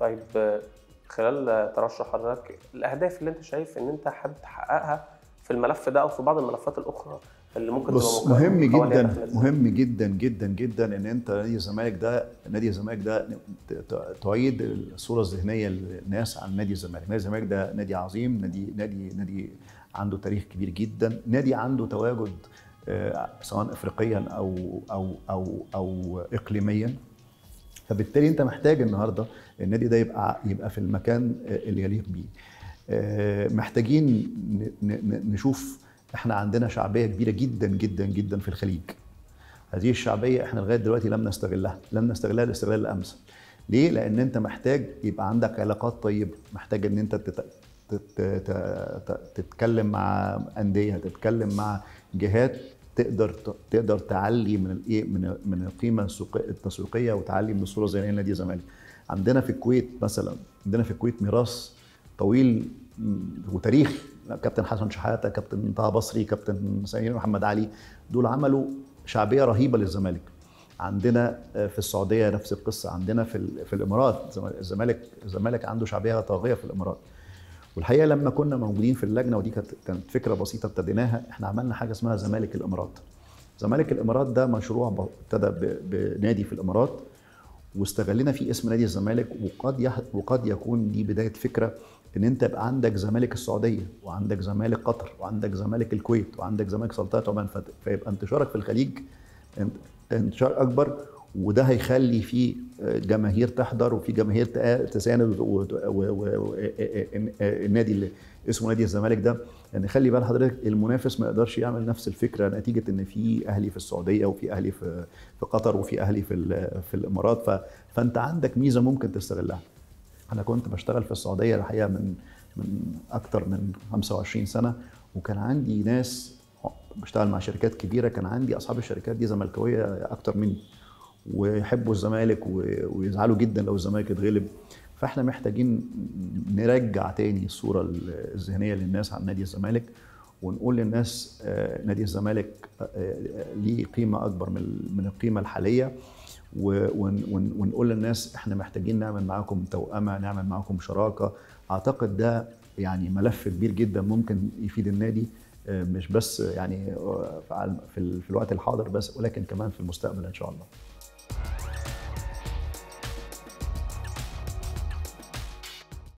طيب آه، خلال ترشح حضرتك الاهداف اللي انت شايف ان انت حابب تحققها في الملف ده او في بعض الملفات الاخرى اللي ممكن بص تبقى مهم مكونة جدا داخل النادي؟ مهم جدا جدا جدا ان انت نادي الزمالك ده نادي الزمالك ده ت- ت- تعيد الصوره الذهنيه للناس عن نادي الزمالك، نادي الزمالك ده نادي عظيم، نادي نادي نادي عنده تاريخ كبير جدا، نادي عنده تواجد آه، سواء افريقيا او او او او اقليميا فبالتالي انت محتاج النهارده النادي ده يبقى يبقى في المكان اللي يليق بيه. آه، محتاجين ن- ن- نشوف احنا عندنا شعبيه كبيره جدا جدا جدا في الخليج. هذه الشعبيه احنا لغايه دلوقتي لم نستغلها، لم نستغلها الاستغلال الامثل. ليه؟ لان انت محتاج يبقى عندك علاقات طيبه، محتاج ان انت تت... تت... تت... تتكلم مع انديه، تتكلم مع جهات تقدر تقدر تعلي من الايه من من القيمه السوق- التسويقيه وتعلي من الصوره زي نادي الزمالك. عندنا في الكويت مثلا عندنا في الكويت ميراث طويل م- وتاريخ كابتن حسن شحاته كابتن طه بصري كابتن سمير محمد علي دول عملوا شعبيه رهيبه للزمالك عندنا آه، في السعوديه نفس القصه عندنا في ال- في الامارات زم- الزمالك الزمالك عنده شعبيه طاغيه في الامارات والحقيقه لما كنا موجودين في اللجنه ودي كانت كانت فكره بسيطه ابتديناها احنا عملنا حاجه اسمها زمالك الامارات زمالك الامارات ده مشروع ب- ابتدى ب- بنادي في الامارات واستغلنا فيه اسم نادي الزمالك وقد يح... وقد يكون دي بدايه فكره ان انت يبقى عندك زمالك السعوديه وعندك زمالك قطر وعندك زمالك الكويت وعندك زمالك سلطنه عمان فت- فيبقى انتشارك في الخليج انت- انتشار اكبر وده هيخلي فيه جماهير تحضر وفي جماهير تآ- تساند و- و- و- و- النادي اللي اسمه نادي الزمالك ده يعني خلي بال حضرتك المنافس ما يقدرش يعمل نفس الفكره نتيجه ان في اهلي في السعوديه وفي اهلي في في قطر وفي اهلي في ال- في الامارات ف فانت عندك ميزه ممكن تستغلها انا كنت بشتغل في السعوديه الحقيقه من من اكتر من 25 سنه وكان عندي ناس بشتغل مع شركات كبيره كان عندي اصحاب الشركات دي زملكاويه اكتر مني ويحبوا الزمالك و- ويزعلوا جدا لو الزمالك اتغلب فاحنا محتاجين نرجع تاني الصوره الذهنيه للناس عن نادي الزمالك ونقول للناس آه، نادي الزمالك آه، آه، ليه قيمه اكبر من من القيمه الحاليه و- ون- ون- ونقول للناس احنا محتاجين نعمل معاكم توأمة نعمل معاكم شراكة اعتقد ده يعني ملف كبير جدا ممكن يفيد النادي آه، مش بس يعني آه، في الع- في ال- في الوقت الحاضر بس ولكن كمان في المستقبل ان شاء الله